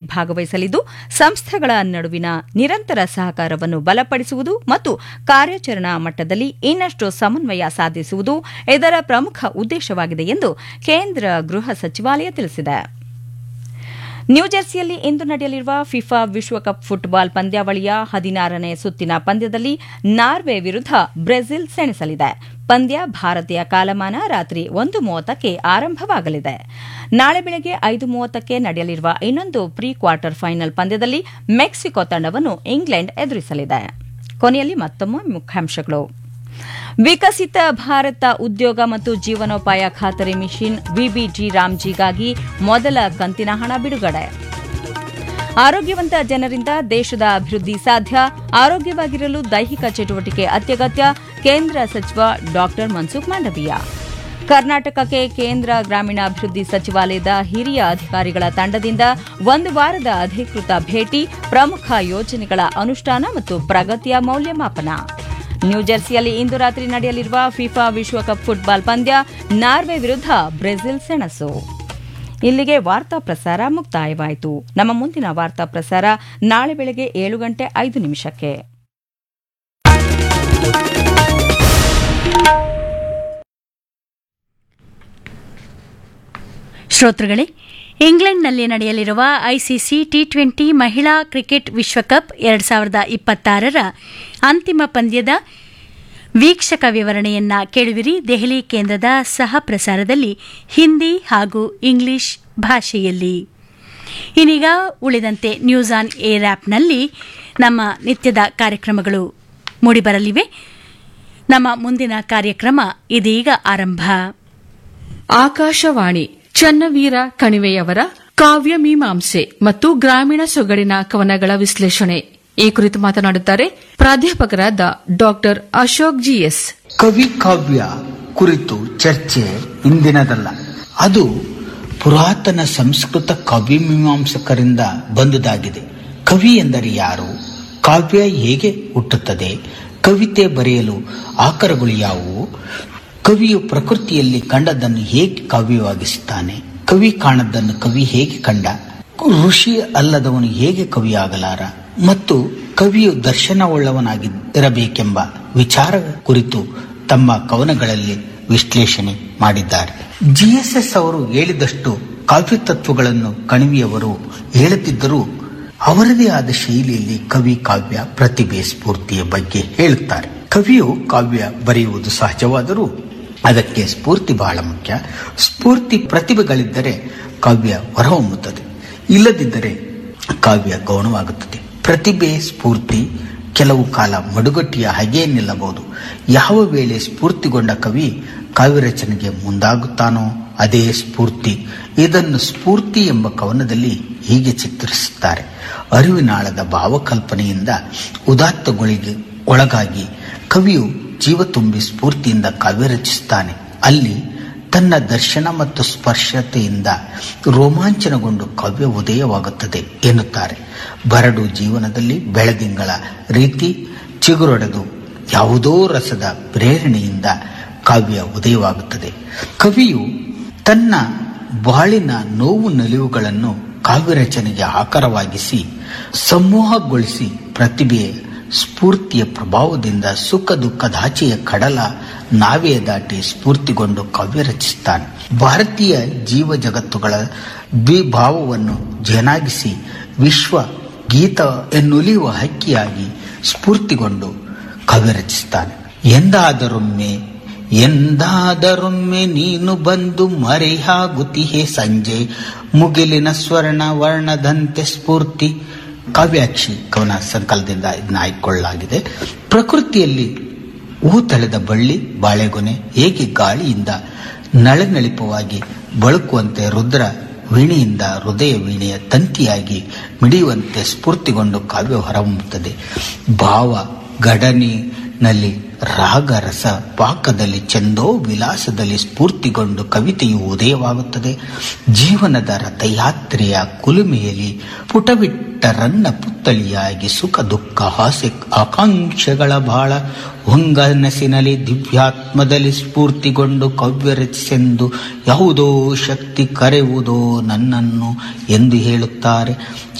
ಭಾಗವಹಿಸಲಿದ್ದು ಸಂಸ್ಥೆಗಳ ನಡುವಿನ ನಿರಂತರ ಸಹಕಾರವನ್ನು ಬಲಪಡಿಸುವುದು ಮತ್ತು ಕಾರ್ಯಾಚರಣಾ ಮಟ್ಟದಲ್ಲಿ ಇನ್ನಷ್ಟು ಸಮನ್ವಯ ಸಾಧಿಸುವುದು ಇದರ ಪ್ರಮುಖ ಉದ್ದೇಶವಾಗಿದೆ ಎಂದು ಕೇಂದ್ರ ಗೃಹ ಸಚಿವಾಲಯ ತಿಳಿಸಿದೆ ನ್ಯೂಜೆರ್ಸಿಯಲ್ಲಿ ಇಂದು ನಡೆಯಲಿರುವ ಫಿಫಾ ವಿಶ್ವಕಪ್ ಫುಟ್ಬಾಲ್ ಪಂದ್ಯಾವಳಿಯ ಹದಿನಾರನೇ ಸುತ್ತಿನ ಪಂದ್ಯದಲ್ಲಿ ನಾರ್ವೆ ವಿರುದ್ಧ ಬ್ರೆಜಿಲ್ ಸೆಣಸಲಿದೆ ಪಂದ್ಯ ಭಾರತೀಯ ಕಾಲಮಾನ ರಾತ್ರಿ ಒಂದು ಮೂವತ್ತಕ್ಕೆ ಆರಂಭವಾಗಲಿದೆ ನಾಳೆ ಬೆಳಗ್ಗೆ ಐದು ಮೂವತ್ತಕ್ಕೆ ನಡೆಯಲಿರುವ ಇನ್ನೊಂದು ಪ್ರೀ ಕ್ವಾರ್ಟರ್ ಫೈನಲ್ ಪಂದ್ಯದಲ್ಲಿ ಮೆಕ್ಸಿಕೋ ತಂಡವನ್ನು ಇಂಗ್ಲೆಂಡ್ ಎದುರಿಸಲಿದೆ ಕೊನೆಯಲ್ಲಿ ಮತ್ತೊಮ್ಮೆ ಮುಖ್ಯಾಂಶಗಳು ವಿಕಸಿತ ಭಾರತ ಉದ್ಯೋಗ ಮತ್ತು ಜೀವನೋಪಾಯ ಖಾತರಿ ಮಿಷನ್ ವಿಬಿಜಿ ರಾಮ್ಜಿಗಾಗಿ ಮೊದಲ ಕಂತಿನ ಹಣ ಬಿಡುಗಡೆ ಆರೋಗ್ಯವಂತ ಜನರಿಂದ ದೇಶದ ಅಭಿವೃದ್ಧಿ ಸಾಧ್ಯ ಆರೋಗ್ಯವಾಗಿರಲು ದೈಹಿಕ ಚಟುವಟಿಕೆ ಅತ್ಯಗತ್ಯ ಕೇಂದ್ರ ಸಚಿವ ಡಾ ಮನ್ಸುಖ್ ಮಾಂಡವೀಯ ಕರ್ನಾಟಕಕ್ಕೆ ಕೇಂದ್ರ ಗ್ರಾಮೀಣಾಭಿವೃದ್ಧಿ ಸಚಿವಾಲಯದ ಹಿರಿಯ ಅಧಿಕಾರಿಗಳ ತಂಡದಿಂದ ಒಂದು ವಾರದ ಅಧಿಕೃತ ಭೇಟಿ ಪ್ರಮುಖ ಯೋಜನೆಗಳ ಅನುಷ್ಠಾನ ಮತ್ತು ಪ್ರಗತಿಯ ಮೌಲ್ಯಮಾಪನ ನ್ಯೂಜೆರ್ಸಿಯಲ್ಲಿ ಇಂದು ರಾತ್ರಿ ನಡೆಯಲಿರುವ ಫಿಫಾ ವಿಶ್ವಕಪ್ ಫುಟ್ಬಾಲ್ ಪಂದ್ಯ ನಾರ್ವೆ ವಿರುದ್ಧ ಬ್ರೆಜಿಲ್ ಸೆಣಸು ಇಲ್ಲಿಗೆ ವಾರ್ತಾ ಪ್ರಸಾರ ಮುಕ್ತಾಯವಾಯಿತು ನಮ್ಮ ಮುಂದಿನ ವಾರ್ತಾ ಪ್ರಸಾರ ನಾಳೆ ಬೆಳಗ್ಗೆ ಏಳು ಗಂಟೆ ಐದು ನಿಮಿಷಕ್ಕೆ ಶ್ರೋತೃಗಳೇ ಇಂಗ್ಲೆಂಡ್ನಲ್ಲಿ ನಡೆಯಲಿರುವ ಐಸಿಸಿ ಟಿ ಟ್ವೆಂಟಿ ಮಹಿಳಾ ಕ್ರಿಕೆಟ್ ವಿಶ್ವಕಪ್ ಎರಡು ಸಾವಿರದ ಇಪ್ಪತ್ತಾರರ ಅಂತಿಮ ಪಂದ್ಯದ ವೀಕ್ಷಕ ವಿವರಣೆಯನ್ನ ಕೇಳುವಿರಿ ದೆಹಲಿ ಕೇಂದ್ರದ ಸಹ ಪ್ರಸಾರದಲ್ಲಿ ಹಿಂದಿ ಹಾಗೂ ಇಂಗ್ಲಿಷ್ ಭಾಷೆಯಲ್ಲಿ ಇನ್ನೀಗ ಉಳಿದಂತೆ ನ್ಯೂಸ್ ಆನ್ ಏರ್ ಆ್ಯಪ್ನಲ್ಲಿ ನಮ್ಮ ನಿತ್ಯದ ಕಾರ್ಯಕ್ರಮಗಳು ಮೂಡಿಬರಲಿವೆ ನಮ್ಮ ಮುಂದಿನ ಕಾರ್ಯಕ್ರಮ ಇದೀಗ ಆರಂಭ ಆಕಾಶವಾಣಿ ಚನ್ನವೀರ ಕಣಿವೆಯವರ ಕಾವ್ಯ ಮೀಮಾಂಸೆ ಮತ್ತು ಗ್ರಾಮೀಣ ಸೊಗಡಿನ ಕವನಗಳ ವಿಶ್ಲೇಷಣೆ ಈ ಕುರಿತು ಮಾತನಾಡುತ್ತಾರೆ ಪ್ರಾಧ್ಯಾಪಕರಾದ ಡಾಕ್ಟರ್ ಅಶೋಕ್ ಜಿಎಸ್ ಕವಿ ಕಾವ್ಯ ಕುರಿತು ಚರ್ಚೆ ಇಂದಿನದಲ್ಲ ಅದು ಪುರಾತನ ಸಂಸ್ಕೃತ ಕಾವ್ಯ ಮೀಮಾಂಸಕರಿಂದ ಬಂದುದಾಗಿದೆ ಕವಿ ಎಂದರೆ ಯಾರು ಕಾವ್ಯ ಹೇಗೆ ಹುಟ್ಟುತ್ತದೆ ಕವಿತೆ ಬರೆಯಲು ಆಕರಗಳು ಯಾವುವು ಕವಿಯು ಪ್ರಕೃತಿಯಲ್ಲಿ ಕಂಡದ್ದನ್ನು ಹೇಗೆ ಕಾವ್ಯವಾಗಿಸುತ್ತಾನೆ ಕವಿ ಕಾಣದ್ದನ್ನು ಕವಿ ಹೇಗೆ ಕಂಡ ಋಷಿ ಅಲ್ಲದವನು ಹೇಗೆ ಕವಿಯಾಗಲಾರ ಮತ್ತು ಕವಿಯು ದರ್ಶನವುಳ್ಳವನಾಗಿರಬೇಕೆಂಬ ವಿಚಾರ ಕುರಿತು ತಮ್ಮ ಕವನಗಳಲ್ಲಿ ವಿಶ್ಲೇಷಣೆ ಮಾಡಿದ್ದಾರೆ ಜಿಎಸ್ಎಸ್ ಅವರು ಹೇಳಿದಷ್ಟು ಕಾವ್ಯ ತತ್ವಗಳನ್ನು ಕಣಿವೆಯವರು ಹೇಳುತ್ತಿದ್ದರೂ ಅವರದೇ ಆದ ಶೈಲಿಯಲ್ಲಿ ಕವಿ ಕಾವ್ಯ ಪ್ರತಿಭೆ ಸ್ಫೂರ್ತಿಯ ಬಗ್ಗೆ ಹೇಳುತ್ತಾರೆ ಕವಿಯು ಕಾವ್ಯ ಬರೆಯುವುದು ಸಹಜವಾದರೂ ಅದಕ್ಕೆ ಸ್ಫೂರ್ತಿ ಬಹಳ ಮುಖ್ಯ ಸ್ಫೂರ್ತಿ ಪ್ರತಿಭೆಗಳಿದ್ದರೆ ಕಾವ್ಯ ಹೊರಹೊಮ್ಮುತ್ತದೆ ಇಲ್ಲದಿದ್ದರೆ ಕಾವ್ಯ ಗೌಣವಾಗುತ್ತದೆ ಪ್ರತಿಭೆ ಸ್ಫೂರ್ತಿ ಕೆಲವು ಕಾಲ ಮಡುಗಟ್ಟಿಯ ಹಾಗೇ ನಿಲ್ಲಬಹುದು ಯಾವ ವೇಳೆ ಸ್ಫೂರ್ತಿಗೊಂಡ ಕವಿ ಕಾವ್ಯ ರಚನೆಗೆ ಮುಂದಾಗುತ್ತಾನೋ ಅದೇ ಸ್ಫೂರ್ತಿ ಇದನ್ನು ಸ್ಫೂರ್ತಿ ಎಂಬ ಕವನದಲ್ಲಿ ಹೀಗೆ ಚಿತ್ರಿಸುತ್ತಾರೆ ಅರಿವಿನಾಳದ ಭಾವಕಲ್ಪನೆಯಿಂದ ಉದಾತ್ತಗಳಿಗೆ ಒಳಗಾಗಿ ಕವಿಯು ಜೀವ ತುಂಬಿ ಸ್ಫೂರ್ತಿಯಿಂದ ಕಾವ್ಯ ರಚಿಸುತ್ತಾನೆ ಅಲ್ಲಿ ತನ್ನ ದರ್ಶನ ಮತ್ತು ಸ್ಪರ್ಶತೆಯಿಂದ ರೋಮಾಂಚನಗೊಂಡು ಕಾವ್ಯ ಉದಯವಾಗುತ್ತದೆ ಎನ್ನುತ್ತಾರೆ ಬರಡು ಜೀವನದಲ್ಲಿ ಬೆಳದಿಂಗಳ ರೀತಿ ಚಿಗುರೊಡೆದು ಯಾವುದೋ ರಸದ ಪ್ರೇರಣೆಯಿಂದ ಕಾವ್ಯ ಉದಯವಾಗುತ್ತದೆ ಕವಿಯು ತನ್ನ ಬಾಳಿನ ನೋವು ನಲಿವುಗಳನ್ನು ಕಾವ್ಯ ರಚನೆಗೆ ಆಕಾರವಾಗಿಸಿ ಸಮೂಹಗೊಳಿಸಿ ಪ್ರತಿಭೆಯ ಸ್ಫೂರ್ತಿಯ ಪ್ರಭಾವದಿಂದ ಸುಖ ದುಃಖದಾಚೆಯ ಕಡಲ ನಾವೇ ದಾಟಿ ಸ್ಫೂರ್ತಿಗೊಂಡು ಕಾವ್ಯ ರಚಿಸುತ್ತಾನೆ ಭಾರತೀಯ ಜೀವ ಜಗತ್ತುಗಳ ದ್ವಿಭಾವವನ್ನು ಜೇನಾಗಿಸಿ ವಿಶ್ವ ಗೀತ ಎನ್ನುಲಿಯುವ ಹಕ್ಕಿಯಾಗಿ ಸ್ಫೂರ್ತಿಗೊಂಡು ಕಾವ್ಯ ರಚಿಸುತ್ತಾನೆ ಎಂದಾದರೊಮ್ಮೆ ಎಂದಾದರೊಮ್ಮೆ ನೀನು ಬಂದು ಮರೆಯಾಗುತ್ತಿಹೆ ಸಂಜೆ ಮುಗಿಲಿನ ಸ್ವರ್ಣ ವರ್ಣದಂತೆ ಸ್ಫೂರ್ತಿ ಕಾವ್ಯಾಕ್ಷಿ ಕವನ ಸಂಕಲನದಿಂದ ಇದನ್ನ ಆಯ್ಕೊಳ್ಳಲಾಗಿದೆ ಪ್ರಕೃತಿಯಲ್ಲಿ ಹೂ ತಳೆದ ಬಳ್ಳಿ ಬಾಳೆಗೊನೆ ಹೇಗೆ ಗಾಳಿಯಿಂದ ನಳನಳಿಪವಾಗಿ ಬಳುಕುವಂತೆ ರುದ್ರ ವೀಣೆಯಿಂದ ಹೃದಯ ವೀಣೆಯ ತಂತಿಯಾಗಿ ಮಿಡಿಯುವಂತೆ ಸ್ಫೂರ್ತಿಗೊಂಡು ಕಾವ್ಯ ಹೊರಹೊಮ್ಮುತ್ತದೆ ಭಾವ ಗಡನಿನಲ್ಲಿ ರಾಗ ರಸ ಪಾಕದಲ್ಲಿ ಚಂದೋ ವಿಲಾಸದಲ್ಲಿ ಸ್ಫೂರ್ತಿಗೊಂಡು ಕವಿತೆಯು ಉದಯವಾಗುತ್ತದೆ ಜೀವನದ ರಥಯಾತ್ರೆಯ ಕುಲುಮೆಯಲ್ಲಿ ಪುಟವಿಟ್ಟರನ್ನ ಪುತ್ತಳಿಯಾಗಿ ಸುಖ ದುಃಖ ಹಾಸ್ಯ ಆಕಾಂಕ್ಷೆಗಳ ಬಾಳ ಹೊಂಗನಸಿನಲ್ಲಿ ದಿವ್ಯಾತ್ಮದಲ್ಲಿ ಸ್ಫೂರ್ತಿಗೊಂಡು ಕವ್ಯ ರಚಿಸೆಂದು ಯಾವುದೋ ಶಕ್ತಿ ಕರೆಯುವುದೋ ನನ್ನನ್ನು ಎಂದು ಹೇಳುತ್ತಾರೆ